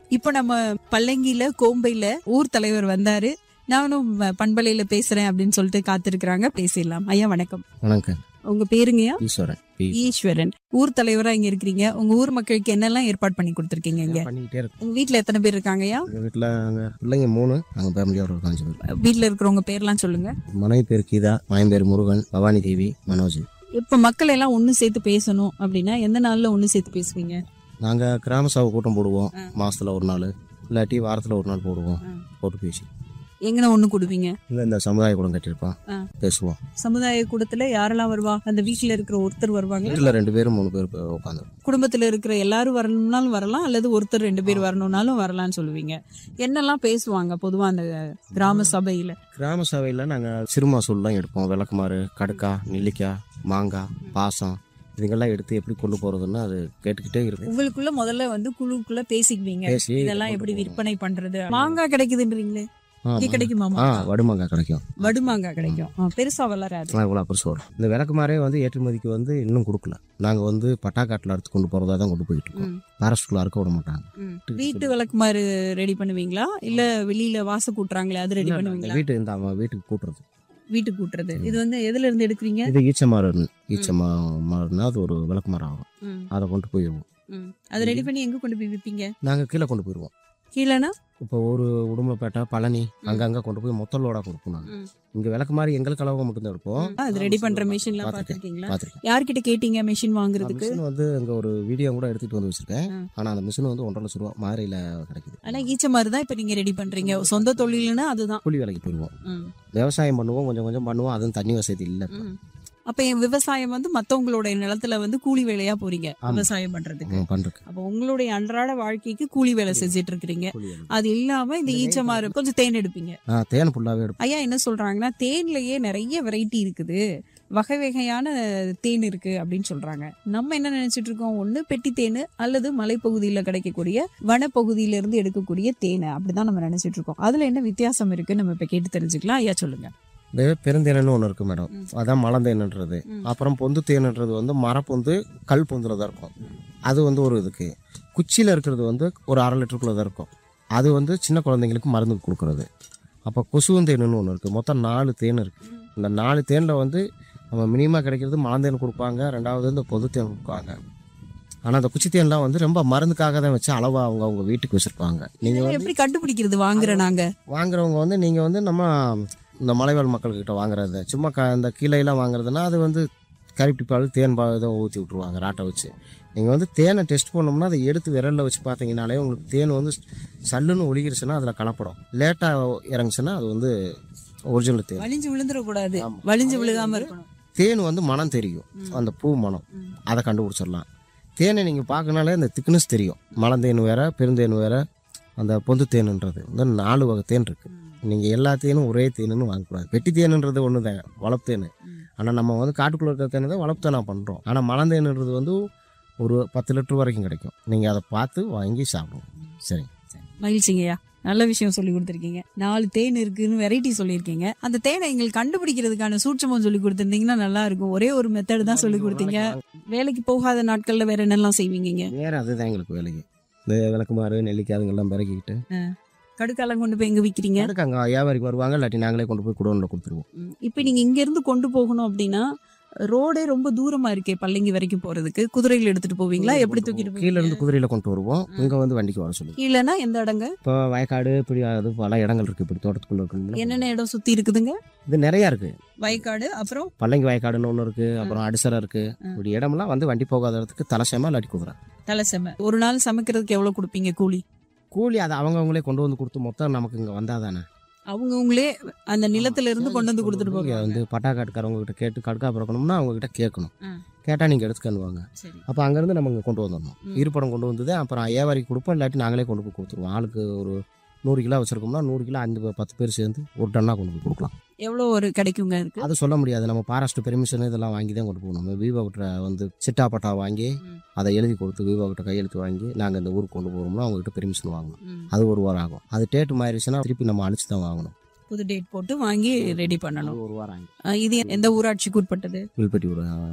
இப்போ நம்ம பல்லங்கியில கோம்பையில ஊர் தலைவர் வந்தாரு நானும் அஹ், பண்பலையில பேசுறேன் அப்படின்னு சொல்லிட்டு காத்திருக்கிறாங்க பேசிடலாம் ஐயா வணக்கம் வணக்கம் உங்க பேருங்கய்யா ஈஸ்வரன் பி ஈஸ்வரன் ஊர் தலைவரா இங்க இருக்கிறீங்க உங்க ஊர் மக்களுக்கு என்னெல்லாம் ஏற்பாடு பண்ணி கொடுத்துருக்கீங்க இங்க பண்ணிக்கிட்டே இருக்கு உங்க வீட்ல எத்தனை பேர் இருக்காங்கய்யா எங்கள் வீட்டில் அங்கே பிள்ளைங்க மூணு நாங்கள் ஃபேமிலியோட இருக்கோம் அஞ்சு பேர் வீட்ல இருக்கிறவங்க பேர்லாம் சொல்லுங்க மனைவி பேர் கீதா மயன் பேர் முருகன் பவானி தேவி மனோஜ் இப்ப மக்கள் எல்லாம் ஒண்ணு சேர்த்து பேசணும் அப்படின்னா எந்த நாள்ல ஒண்ணு சேர்த்து பேசுவீங்க நாங்கள் கிராம சபை கூட்டம் போடுவோம் ஆ. மாசத்துல ஒரு நாள் இல்லாட்டி வாரத்தில் ஒரு நாள் போடுவோம் ஆ. போட்டு பேசி எங்கன ஒண்ணு கொடுப்பீங்க இல்லை இந்த சமுதாய கூடம் கட்டியிருப்பான் ஆ. பேசுவோம் சமுதாய கூடத்துல யாரெல்லாம் வருவா அந்த வீட்ல இருக்கிற ஒருத்தர் வருவாங்க வீட்டில் ரெண்டு பேரும் மூணு பேர் உட்காந்து குடும்பத்துல இருக்கிற எல்லாரும் வரணும்னாலும் வரலாம் அல்லது ஒருத்தர் ரெண்டு பேர் வரணும்னாலும் வரலாம்னு சொல்லுவீங்க என்னெல்லாம் பேசுவாங்க பொதுவா அந்த கிராம சபையில கிராம சபையில் நாங்கள் சிறுமா சொல்லலாம் எடுப்போம் விளக்குமாறு கடுக்கா நெல்லிக்காய் மாங்காய் பாசம் இதுங்கெல்லாம் எடுத்து எப்படி கொண்டு போகிறதுன்னு அது கேட்டுக்கிட்டே இருக்கும் உங்களுக்குள்ள முதல்ல வந்து குழுக்குள்ள பேசிக்குவீங்க பேசி இதெல்லாம் கொண்டு எப்படி போவோம். விற்பனை பண்றது மாங்காய் கிடைக்குதுன்றீங்களே ஆ, இங்க கிடைக்குமா ஆ மாங்காய்? வடுமாங்காய் கிடைக்கும் வடு மாங்காய் கிடைக்கும் ஆ, பெருசா வளராது இவ்வளோ பெருசு வரும் இந்த விளக்குமாரே வந்து ஏற்றுமதிக்கு வந்து இன்னும் கொடுக்கல நாங்கள் வந்து பட்டாக்காட்டில் அறுத்து கொண்டு போகிறதா தான் கொண்டு போயிட்டு இருக்கோம் ம். ஃபாரஸ்ட்டுக்குள்ள அறுக்க விட மாட்டாங்க ம். வீட்டு விளக்குமாறு ரெடி பண்ணுவீங்களா இல்ல வெளியில வாச கூட்டுறாங்களே அது ரெடி இல்ல, இல்ல, பண்ணுவீங்களா வீட்டு இந்த அவன் வீட்டுக்கு கூட்டுறது வீட்டுக்கு கூட்டுறது இது வந்து எதுல இருந்து எடுக்கிறீங்க இது ஈச்சமாறு ஈச்சமா மரம்னா அது ஒரு விளக்கு மரம் ஆகும் ம், அதை கொண்டு போயிடுவோம் ம். அது ரெடி பண்ணி எங்க கொண்டு போய் விப்பீங்க நாங்கள் கீழே கொண்டு போயிடுவோம் கீழனா இப்போ ஒரு உடுமலைப்பேட்டை பழனி அங்கங்கே கொண்டு போய் மொத்த லோடாக கொடுப்போம் நாங்கள் ம். இங்கே விளக்கு மாதிரி எங்களுக்கு அளவு மட்டும்தான் எடுப்போம் அது ரெடி பண்ற மிஷின் எல்லாம் பார்த்திருக்கேன். பாத்துருக்கீங்களா பார்த்துருக்கேன் யார்கிட்ட கேட்டீங்க மிஷின் வாங்குறதுக்கு மிஷின் வந்து அங்கே ஒரு வீடியோ கூட எடுத்துகிட்டு வந்து வச்சிருக்கேன் ஆ. ஆனால் அந்த மிஷின் வந்து ஒன்றரை லட்ச ரூபா மாரியில் கிடைக்குது ஆனா ஈச்ச மாதிரி தான் இப்ப நீங்க ரெடி பண்றீங்க சொந்த தொழில்னா அதுதான் கூலி வேலைக்கு போயிடுவோம் ம், விவசாயம் பண்ணுவோம் கொஞ்சம் கொஞ்சம் பண்ணுவோம் அதுவும் தண்ணி வசதி இல்லை இப்ப. ம். அப்ப என் விவசாயம் வந்து மத்தவங்களோட நிலத்துல வந்து கூலி வேலையா போறீங்க ஆமா. விவசாயம் பண்றதுக்கு ம், பண்றதுக்கு அப்ப உங்களுடைய அன்றாட வாழ்க்கைக்கு கூலி வேலை செஞ்சுட்டு இருக்கிறீங்க கூலி வேலை. அது இல்லாம இந்த ஈச்சமாறு கொஞ்சம் தேன் எடுப்பீங்க ஆ தேன் ஃபுல்லாகவே எடுப்போம் ஐயா என்ன சொல்றாங்கன்னா தேன்லயே நிறைய வெரைட்டி இருக்குது வகை வகையான தேன் இருக்கு அப்படின்னு சொல்றாங்க நம்ம என்ன நினைச்சிட்டு இருக்கோம் ஒண்ணு பெட்டி தேன் அல்லது மலைப்பகுதியில கிடைக்கக்கூடிய வனப்பகுதியில இருந்து எடுக்கக்கூடிய தேனை அப்படிதான் நம்ம நினைச்சிட்டு இருக்கோம் அதுல என்ன வித்தியாசம் இருக்கு நம்ம இப்ப கேட்டு தெரிஞ்சுக்கலாம் ஐயா சொல்லுங்க இந்த பெருந்தேனன்னு ஒன்று இருக்குது மேடம் ம். அதான் மலந்தேனுன்றது ம். அப்புறம் பொந்து தேனுன்றது வந்து மரப்பொந்து கல் பொந்தில் தான் இருக்கும் அது வந்து ஒரு இதுக்கு குச்சியில் இருக்கிறது வந்து ஒரு அரை லிட்டருக்குள்ளே தான் இருக்கும் அது வந்து சின்ன குழந்தைங்களுக்கு மருந்து கொடுக்குறது அப்போ கொசுவந்தேனுன்னு ஒன்று இருக்குது மொத்தம் நாலு தேன் இருக்குது இந்த நாலு தேனில் வந்து நம்ம மினிமம் கிடைக்கிறது மலந்தேன் கொடுப்பாங்க ரெண்டாவது இந்த பொது தேன் கொடுப்பாங்க ஆனால் அந்த குச்சி தேன்லாம் வந்து ரொம்ப மருந்துக்காக தான் வச்சு அளவாக அவங்க அவங்க வீட்டுக்கு வச்சுருப்பாங்க நீங்கள் இதெல்லாம் எப்படி கண்டுபிடிக்கிறது வாங்குற நாங்க வாங்குறவங்க வந்து நீங்கள் வந்து நம்ம இந்த மலைவாழ் மக்கள்கிட்ட வாங்குறது சும்மா க இந்த கீழையெல்லாம் வாங்குறதுனா அது வந்து கருப்பி பால் தேன் பால் இதை ஊற்றி விட்ருவாங்க ராட்டை வச்சு நீங்கள் வந்து தேனை டெஸ்ட் பண்ணோம்னா அதை எடுத்து விரலில் வச்சு பார்த்தீங்கனாலே உங்களுக்கு தேன் வந்து சல்லுன்னு ஒழுகிருச்சுன்னா அதில் கலப்படம் லேட்டாக இறங்குச்சுன்னா அது வந்து ஒரிஜினல் தேன் வலிஞ்சு விழுந்துடக்கூடாது ஆமா. வலிஞ்சு விழுகாம இருக்கணும் தேன் வந்து மனம் தெரியும் அந்த பூ மனம் ம். அதை கண்டுபிடிச்சிடலாம் தேனை நீங்கள் பார்க்கனாலே அந்த திக்னஸ் தெரியும் மலந்தேன் வேற பெருந்தேன் வேற அந்த பொந்து தேனுன்றது இந்த நாலு வகை தேன் இருக்கு நீங்கள் எல்லா தேனும் ஒரே தேனுன்னு வாங்கக்கூடாது வெட்டி தேனுன்றது ஒன்று தான் வளர்ப்பு தேன் ம். ஆனால் நம்ம வந்து காட்டுக்குள்ளே இருக்கிற தேனை தான் வளர்ப்பு தேனாக பண்ணுறோம் ஆனால் மலந்தேனுன்றது வந்து ஒரு பத்து லிட்டர் வரைக்கும் கிடைக்கும் நீங்கள் அதை பார்த்து வாங்கி சாப்பிடுவோம் சரிங்க மகிழ்ச்சிங்கய்யா நல்ல விஷயம் சொல்லி கொடுத்துருக்கீங்க நாலு தேன் இருக்குன்னு வெரைட்டி சொல்லியிருக்கீங்க அந்த தேனை எங்களுக்கு கண்டுபிடிக்கிறதுக்கான சூட்சமம் சொல்லி கொடுத்துருந்தீங்கன்னா நல்லா இருக்கும் ஒரே ஒரு மெத்தட் தான் சொல்லி கொடுத்தீங்க வேலைக்கு போகாத நாட்கள்ல வேற என்னெல்லாம் செய்வீங்க வேறு அதுதான் எங்களுக்கு வேலைக்கு இந்த விளக்குமாறு நெல்லிக்காய் அதுங்கெல்லாம் பிறக்கிக்கிட்டு கடுக்காலம் கொண்டு போய் எங்க விக்கிறீங்க அதுக்கு அங்கே வியாபாரிக்கு வருவாங்க இல்லாட்டி நாங்களே கொண்டு போய் குடோனில் கொடுத்துருவோம் ம். இப்ப நீங்க இங்க இருந்து கொண்டு போகணும் அப்படின்னா ரோடே ரொம்ப தூரமா இருக்கே பல்லங்கி வரைக்கும் போறதுக்கு குதிரைகள் எடுத்துட்டு போவீங்களா எப்படி தூக்கிட்டு கீழே போவீங்க இருந்து குதிரையில் கொண்டு வருவோம் இங்கே வந்து வண்டிக்கு வர சொல்லுவோம் கீழனா எந்த இடங்க இப்போ வயக்காடு இப்படி அது பல இடங்கள் இருக்குது இப்படி தோட்டத்துக்குள்ளே இருக்குங்களா என்னென்ன இடம் சுத்தி இருக்குதுங்க இது நிறையா இருக்குது வயக்காடு அப்புறம் பல்லங்கி வயக்காடுன்னு ஒன்று இருக்குது அப்புறம் அடிசரை இருக்குது ஆ. இப்படி இடமெல்லாம் வந்து வண்டி போகாத இடத்துக்கு தலைசேமா இல்லாட்டி குதிரை தலைசெம ஒரு நாள் சமைக்கிறதுக்கு எவ்வளவு கொடுப்பீங்க கூலி கூலி அதை அவங்கவுங்களே கொண்டு வந்து கொடுத்து மொத்தம் நமக்கு இங்கே வந்தால் தானே அவங்கவுங்களே அந்த நிலத்துல இருந்து கொண்டு வந்து கொடுத்துட்டு இங்க போவாங்க வந்து பட்டாக்காட்டுக்காரவங்க கிட்ட கேட்டு கடுக்கா பிறக்கணும்னா அவங்க கிட்ட கேட்கணும் ஆ. கேட்டால் நீங்கள் எடுத்துக்கணுவாங்க சரி அப்போ அங்கேருந்து நம்ம இங்கே கொண்டு வந்துடணும் ம். இருப்படம் கொண்டு வந்தது அப்புறம் ஏவாரிக்கு கொடுப்போம் இல்லாட்டி நாங்களே கொண்டு போய் கொடுத்துருவோம் ஆளுக்கு ஒரு நூறு கிலோ வச்சுருக்கோம்னா நூறு கிலோ அஞ்சு பத்து பேர் சேர்ந்து ஒரு டன்னாக கொண்டு போய் கொடுக்கலாம் எவ்வளவு ஒரு கிடைக்குங்க இருக்கு அது சொல்ல முடியாது நம்ம பாராஸ்ட் பெர்மிஷன் இதெல்லாம் வாங்கி தான் கொண்டு போகணும் நம்ம விவோ கிட்ட வந்து சிட்டா பட்டா வாங்கி ம். அதை எழுதி கொடுத்து விவோ கிட்ட கையெழுத்து வாங்கி நாங்கள் இந்த ஊருக்கு கொண்டு போகிறோம்னா அவங்ககிட்ட பெர்மிஷன் வாங்கணும் ம். அது ஒரு வாரம் ஆகும் அது டேட்டு மாறிடுச்சுன்னா திருப்பி நம்ம அழிச்சு தான் வாங்கணும் புது டேட் போட்டு வாங்கி ரெடி அது பண்ணணும் ஒரு வாரம் ஆகும் அஹ் இது எந்த ஊராட்சிக்கு உட்பட்டது வில்பட்டி ஒரு